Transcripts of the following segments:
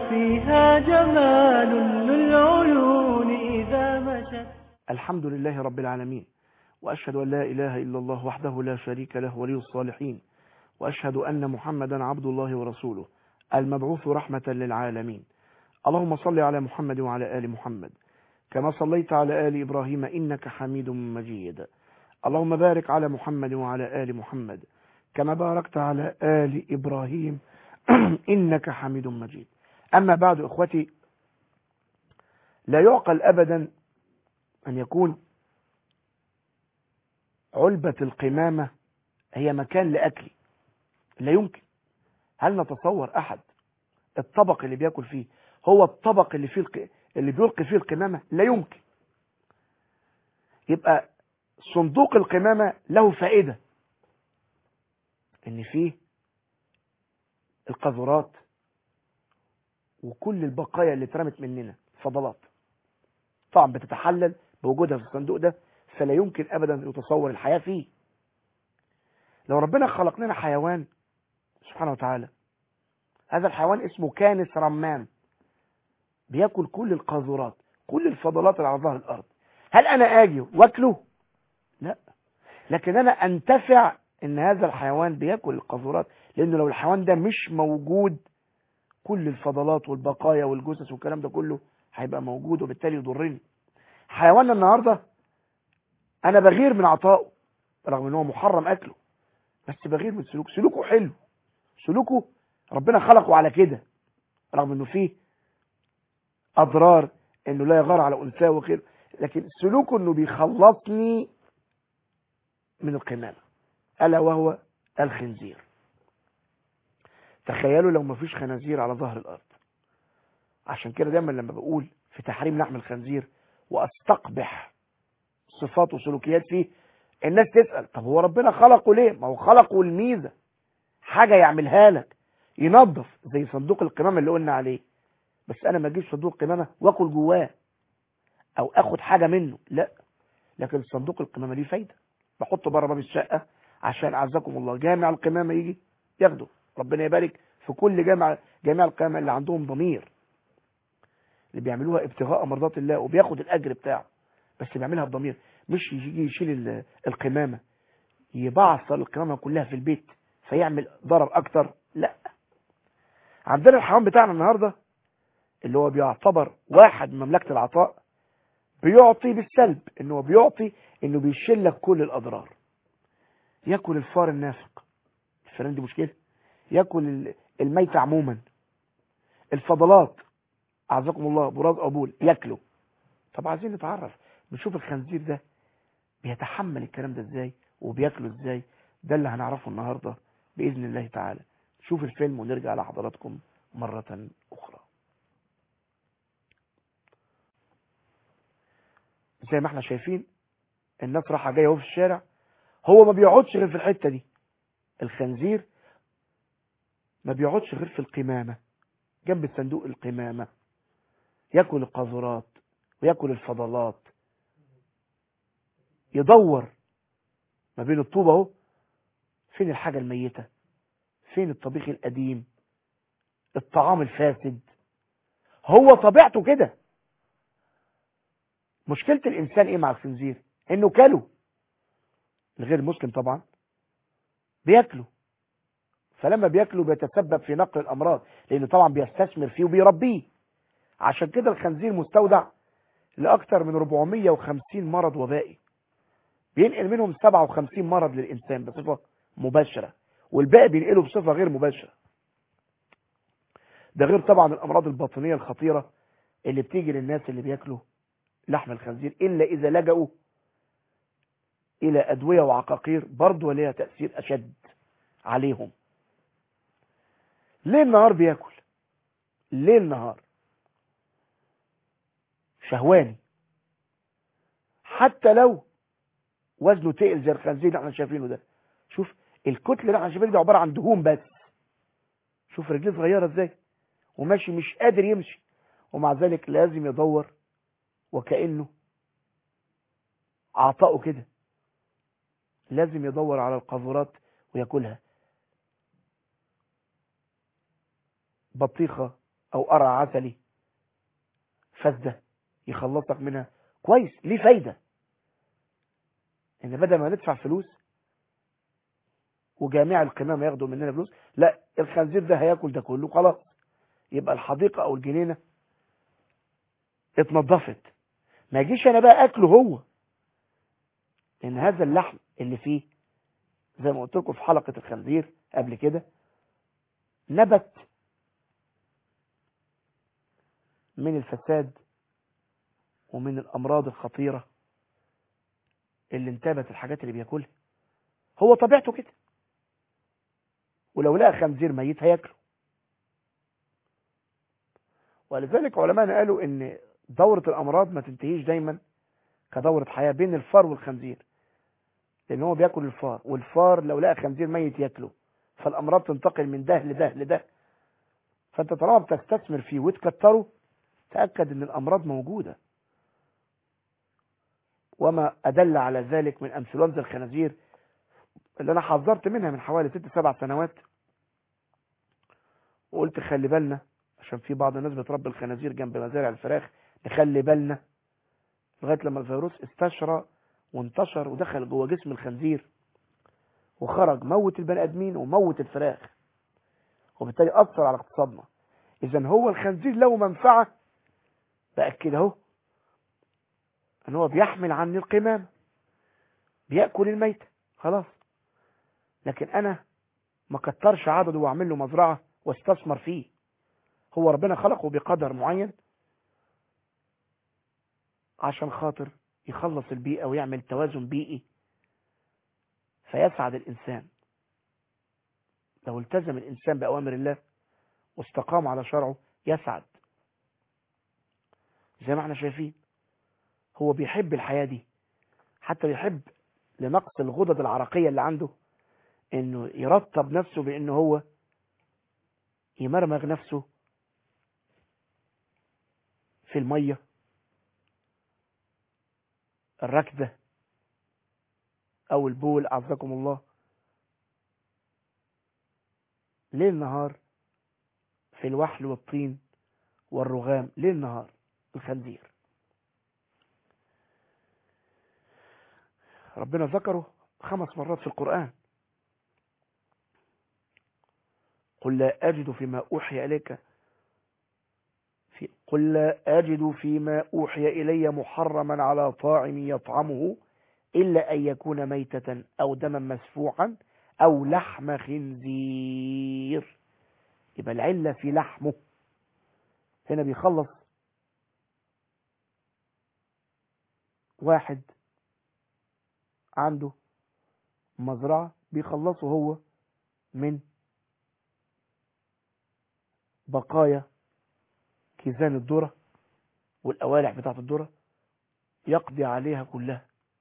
فيها جمال للعيون إذا مشت الحمد لله رب العالمين وأشهد أن لا إله إلا الله وحده لا شريك له ولي الصالحين وأشهد أن محمدا عبد الله ورسوله المبعوث رحمة للعالمين اللهم صل على محمد وعلى آل محمد كما صليت على آل إبراهيم إنك حميد مجيد اللهم بارك على محمد وعلى آل محمد كما باركت على آل إبراهيم إنك حميد مجيد أما بعد إخوتي لا يعقل أبدا أن يكون علبة القمامة هي مكان لأكل لا يمكن هل نتصور أحد الطبق اللي بياكل فيه هو الطبق اللي فيه الق... اللي بيلقي فيه القمامة لا يمكن يبقى صندوق القمامة له فائدة ان فيه القذرات وكل البقايا اللي اترمت مننا فضلات طبعا بتتحلل بوجودها في الصندوق ده فلا يمكن ابدا يتصور الحياة فيه لو ربنا خلق لنا حيوان سبحانه وتعالى هذا الحيوان اسمه كانس رمان بياكل كل القاذورات كل الفضلات اللي على ظهر الارض هل انا اجي واكله لا لكن انا انتفع ان هذا الحيوان بياكل القاذورات لانه لو الحيوان ده مش موجود كل الفضلات والبقايا والجثث والكلام ده كله هيبقى موجود وبالتالي يضرني حيواننا النهارده انا بغير من عطائه رغم ان هو محرم اكله بس بغير من سلوكه سلوكه حلو سلوكه ربنا خلقه على كده رغم انه فيه اضرار انه لا يغار على انثاه وغيره لكن سلوكه انه بيخلصني من القمامه الا وهو الخنزير تخيلوا لو ما فيش خنازير على ظهر الارض عشان كده دايما لما بقول في تحريم لحم الخنزير واستقبح صفات وسلوكيات فيه الناس تسأل طب هو ربنا خلقه ليه ما هو خلقه الميزة حاجة يعملها لك ينظف زي صندوق القمامة اللي قلنا عليه بس انا ما اجيب صندوق قمامة واكل جواه او اخد حاجة منه لا لكن صندوق القمامة ليه فايدة بحطه بره باب الشقة عشان اعزكم الله جامع القمامة يجي ياخده ربنا يبارك في كل جامع جامع القمامة اللي عندهم ضمير اللي بيعملوها ابتغاء مرضات الله وبياخد الاجر بتاعه بس بيعملها بضمير مش يجي يشيل القمامة يبعثر القمامة كلها في البيت فيعمل ضرر اكتر لا عندنا الحيوان بتاعنا النهاردة اللي هو بيعتبر واحد من مملكة العطاء بيعطي بالسلب انه هو بيعطي انه بيشيل لك كل الاضرار ياكل الفار النافق الفيران دي مشكلة ياكل الميت عموما الفضلات اعزكم الله براز او بول ياكله طب عايزين نتعرف نشوف الخنزير ده بيتحمل الكلام ده ازاي وبياكله ازاي ده اللي هنعرفه النهاردة بإذن الله تعالى شوف الفيلم ونرجع لحضراتكم مرة أخرى زي ما احنا شايفين الناس راحة جاية اهو في الشارع هو ما بيقعدش غير في الحتة دي الخنزير ما بيقعدش غير في القمامة جنب صندوق القمامة ياكل القاذورات وياكل الفضلات يدور ما بين الطوبة اهو فين الحاجة الميتة فين الطبيخ القديم الطعام الفاسد هو طبيعته كده مشكلة الإنسان إيه مع الخنزير إنه كله الغير مسلم طبعا بياكله فلما بياكله بيتسبب في نقل الأمراض لأنه طبعا بيستثمر فيه وبيربيه عشان كده الخنزير مستودع لأكثر من 450 مرض وبائي بينقل منهم 57 مرض للإنسان بصفة مباشرة والباقي بينقله بصفة غير مباشرة ده غير طبعا الأمراض الباطنية الخطيرة اللي بتيجي للناس اللي بياكلوا لحم الخنزير إلا إذا لجأوا إلى أدوية وعقاقير برضه ليها تأثير أشد عليهم ليه النهار بياكل ليه النهار شهواني حتى لو وزنه تقل زي الخنزير اللي احنا شايفينه ده شوف الكتله اللي احنا شايفينها دي عباره عن دهون بس شوف رجليه صغيره ازاي وماشي مش قادر يمشي ومع ذلك لازم يدور وكانه عطاؤه كده لازم يدور على القاذورات وياكلها بطيخه او قرع عسلي فاسده يخلصك منها كويس ليه فايده ان بدل ما ندفع فلوس وجميع القمامه ياخدوا مننا فلوس لا الخنزير ده هياكل ده كله خلاص يبقى الحديقه او الجنينه اتنضفت ما يجيش انا بقى اكله هو لان هذا اللحم اللي فيه زي ما قلت لكم في حلقه الخنزير قبل كده نبت من الفساد ومن الامراض الخطيره اللي انتابت الحاجات اللي بياكلها هو طبيعته كده ولو لقى خنزير ميت هياكله ولذلك علماءنا قالوا ان دورة الامراض ما تنتهيش دايما كدورة حياة بين الفار والخنزير لان هو بياكل الفار والفار لو لقى خنزير ميت ياكله فالامراض تنتقل من ده لده لده فانت طالما بتستثمر فيه وتكتره تأكد ان الامراض موجودة وما ادل على ذلك من انفلونزا الخنازير اللي انا حذرت منها من حوالي ست سبع سنوات وقلت خلي بالنا عشان في بعض الناس بتربي الخنازير جنب مزارع الفراخ نخلي بالنا لغايه لما الفيروس استشرى وانتشر ودخل جوه جسم الخنزير وخرج موت البني ادمين وموت الفراخ وبالتالي اثر على اقتصادنا اذا هو الخنزير له منفعه باكد اهو ان هو بيحمل عني القمامه بياكل الميته خلاص لكن انا ما كترش عدده واعمل له مزرعه واستثمر فيه هو ربنا خلقه بقدر معين عشان خاطر يخلص البيئة ويعمل توازن بيئي فيسعد الإنسان لو التزم الإنسان بأوامر الله واستقام على شرعه يسعد زي ما احنا شايفين هو بيحب الحياة دي حتى بيحب لنقص الغدد العرقية اللي عنده انه يرطب نفسه بانه هو يمرمغ نفسه في المية الركدة او البول اعزكم الله ليل نهار في الوحل والطين والرغام ليل نهار الخنزير ربنا ذكره خمس مرات في القرآن قل لا أجد فيما أوحي إليك في قل لا أجد فيما أوحي إلي محرما على طاعم يطعمه إلا أن يكون ميتة أو دما مسفوحا أو لحم خنزير يبقى العلة في لحمه هنا بيخلص واحد عنده مزرعة بيخلصه هو من بقايا كيزان الذرة والقوالع بتاعت الذرة يقضي عليها كلها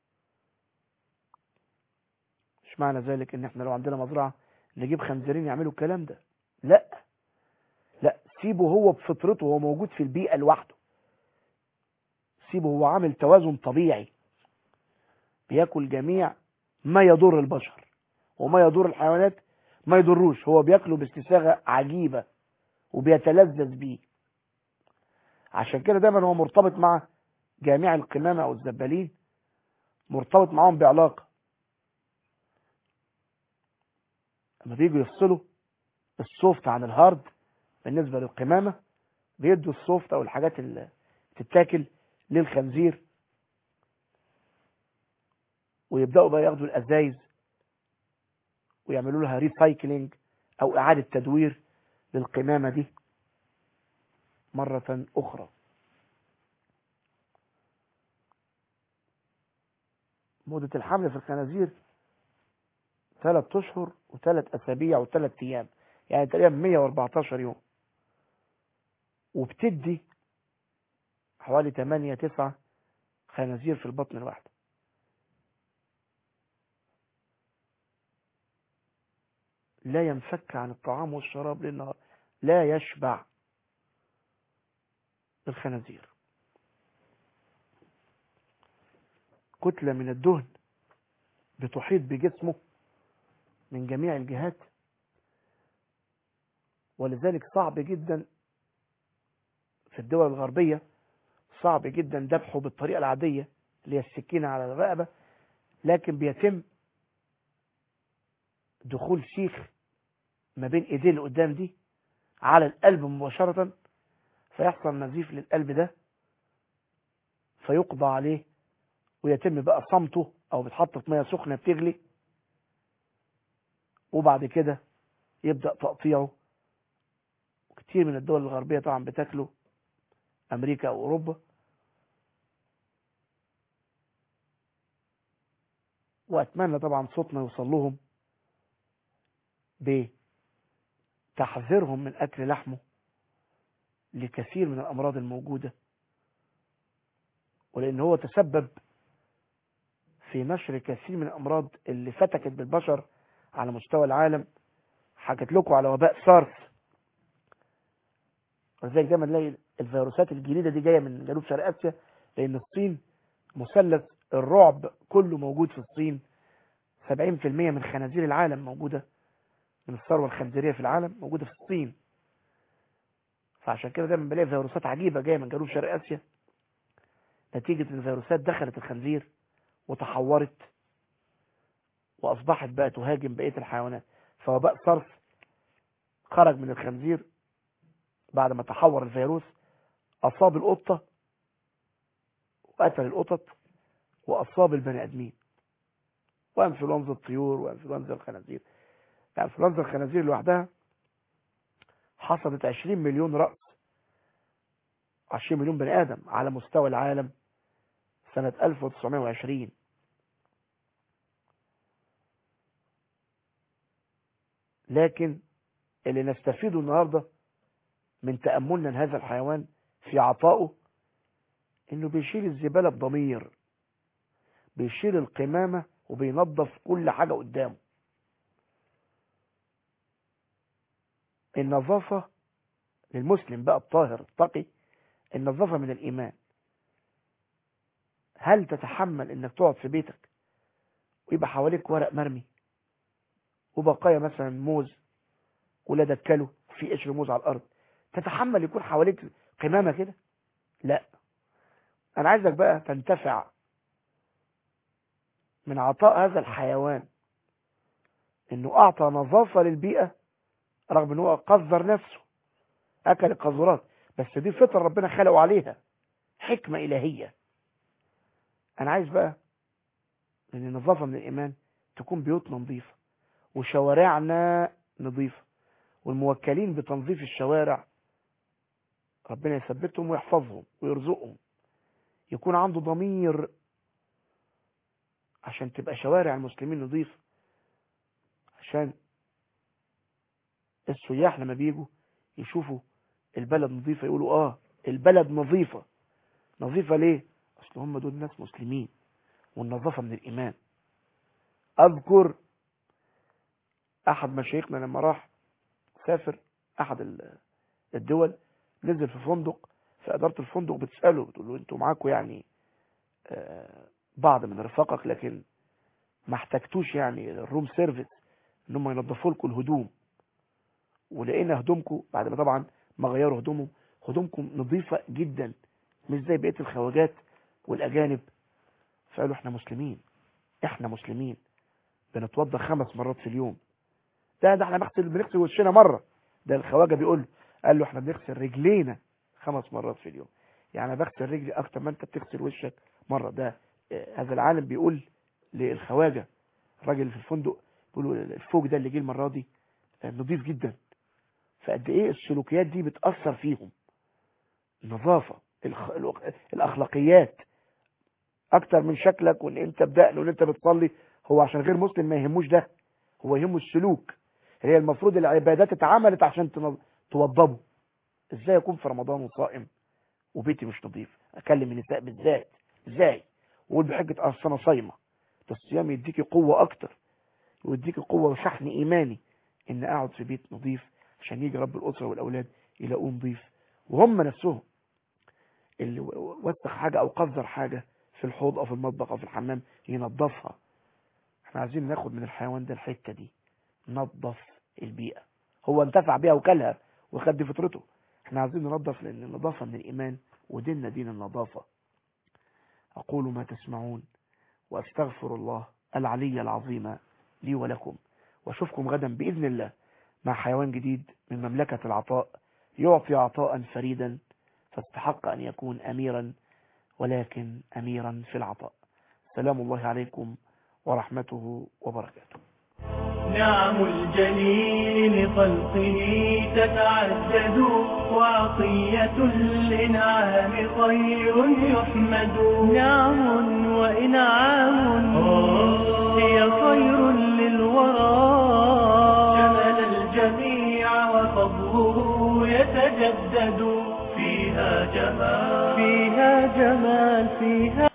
مش معنى ذلك ان احنا لو عندنا مزرعة نجيب خنزيرين يعملوا الكلام ده لا لا سيبه هو بفطرته هو موجود في البيئة لوحده سيبه هو عامل توازن طبيعي بياكل جميع ما يضر البشر وما يضر الحيوانات ما يضروش هو بياكله باستساغة عجيبة وبيتلذذ بيه عشان كده دايما هو مرتبط مع جميع القمامة او الزبالين مرتبط معاهم بعلاقة لما بيجوا يفصلوا السوفت عن الهارد بالنسبة للقمامة بيدوا السوفت او الحاجات اللي تتاكل للخنزير ويبدأوا بقى ياخدوا الأزايز ويعملوا لها ريسايكلينج أو إعادة تدوير للقمامة دي مرة أخرى مدة الحمل في الخنازير ثلاث أشهر وثلاث أسابيع وثلاث أيام يعني تقريبا 114 يوم وبتدي حوالي 8 9 خنازير في البطن الواحده لا ينفك عن الطعام والشراب للنهار لا يشبع الخنازير كتلة من الدهن بتحيط بجسمه من جميع الجهات ولذلك صعب جدا في الدول الغربية صعب جدا ذبحه بالطريقة العادية اللي هي السكينة على الرقبة لكن بيتم دخول سيخ ما بين ايديه اللي قدام دي على القلب مباشرة فيحصل نزيف للقلب ده فيقضى عليه ويتم بقى صمته او بتحط في ميه سخنه بتغلي وبعد كده يبدا تقطيعه كتير من الدول الغربيه طبعا بتاكله امريكا او اوروبا واتمنى طبعا صوتنا يوصل لهم بتحذيرهم من اكل لحمه لكثير من الامراض الموجوده ولان هو تسبب في نشر كثير من الامراض اللي فتكت بالبشر على مستوى العالم حكيت لكم على وباء سارس ولذلك دايما نلاقي الفيروسات الجديده دي جايه من جنوب شرق اسيا لان الصين مثلث الرعب كله موجود في الصين 70% من خنازير العالم موجوده من الثروه الخنزيريه في العالم موجوده في الصين فعشان كده دايما بلاقي فيروسات عجيبه جايه من جنوب شرق اسيا نتيجه ان الفيروسات دخلت الخنزير وتحورت واصبحت بقى تهاجم بقيه الحيوانات فوباء صرف خرج من الخنزير بعد ما تحور الفيروس اصاب القطه وقتل القطط واصاب البني ادمين وانفلونزا الطيور وانفلونزا الخنازير يعني انفلونزا الخنازير لوحدها حصلت 20 مليون راس 20 مليون بني ادم على مستوى العالم سنة 1920 لكن اللي نستفيده النهاردة من تأملنا لهذا الحيوان في عطائه انه بيشيل الزبالة بضمير بيشيل القمامة وبينظف كل حاجة قدامه النظافة للمسلم بقى الطاهر التقي النظافة من الإيمان هل تتحمل انك تقعد في بيتك ويبقى حواليك ورق مرمي وبقايا مثلا موز ولادك كلوا في قشر موز على الارض تتحمل يكون حواليك قمامه كده لا انا عايزك بقى تنتفع من عطاء هذا الحيوان انه اعطى نظافه للبيئه رغم ان هو قذر نفسه اكل القذورات بس دي فطره ربنا خلقه عليها حكمه الهيه انا عايز بقى ان النظافة من الايمان تكون بيوتنا نظيفة وشوارعنا نظيفة والموكلين بتنظيف الشوارع ربنا يثبتهم ويحفظهم ويرزقهم يكون عنده ضمير عشان تبقى شوارع المسلمين نظيفة عشان السياح لما بيجوا يشوفوا البلد نظيفة يقولوا اه البلد نظيفة نظيفة ليه اصل هم دول ناس مسلمين والنظافة من الايمان اذكر احد مشايخنا لما راح سافر احد الدول نزل في فندق فاداره الفندق بتساله بتقول له انتوا معاكم يعني بعض من رفاقك لكن ما احتجتوش يعني الروم سيرفيس ان هم ينظفوا لكم الهدوم ولقينا هدومكم بعد ما طبعا ما غيروا هدومهم هدومكم نظيفه جدا مش زي بقيه الخواجات والاجانب فقالوا احنا مسلمين احنا مسلمين بنتوضى خمس مرات في اليوم ده ده احنا بنغسل بنغسل وشنا مره ده الخواجه بيقول له قال له احنا بنغسل رجلينا خمس مرات في اليوم يعني انا بغسل رجلي اكتر ما انت بتغسل وشك مره ده اه هذا العالم بيقول للخواجه الراجل في الفندق بيقول له الفوق ده اللي جه المره دي اه نظيف جدا فقد ايه السلوكيات دي بتاثر فيهم النظافه الاخلاقيات اكتر من شكلك وان انت بدقن وان انت بتصلي هو عشان غير مسلم ما يهموش ده هو يهمه السلوك هي المفروض العبادات اتعملت عشان توضبه ازاي اكون في رمضان وصائم وبيتي مش نظيف اكلم النساء بالذات ازاي واقول بحجه اصل انا صايمه ده الصيام يديكي قوه اكتر ويديكي قوه وشحن ايماني ان اقعد في بيت نظيف عشان يجي رب الاسره والاولاد يلاقوه نظيف وهم نفسهم اللي وسخ حاجه او قذر حاجه في الحوض او في المطبخ او في الحمام ينظفها احنا عايزين ناخد من الحيوان ده الحته دي نظف البيئه هو انتفع بيها وكلها وخد فطرته احنا عايزين ننظف لان النظافة من الايمان وديننا دين النظافة اقول ما تسمعون واستغفر الله العلي العظيم لي ولكم واشوفكم غدا باذن الله مع حيوان جديد من مملكة العطاء يعطي عطاء فريدا فاستحق ان يكون اميرا ولكن اميرا في العطاء سلام الله عليكم ورحمته وبركاته نعم الجليل لخلقه تتعدد وعطية الإنعام خير يحمد نعم وإنعام هي خير للورى شمل الجميع وفضله يتجدد فيها جمال فيها جمال فيها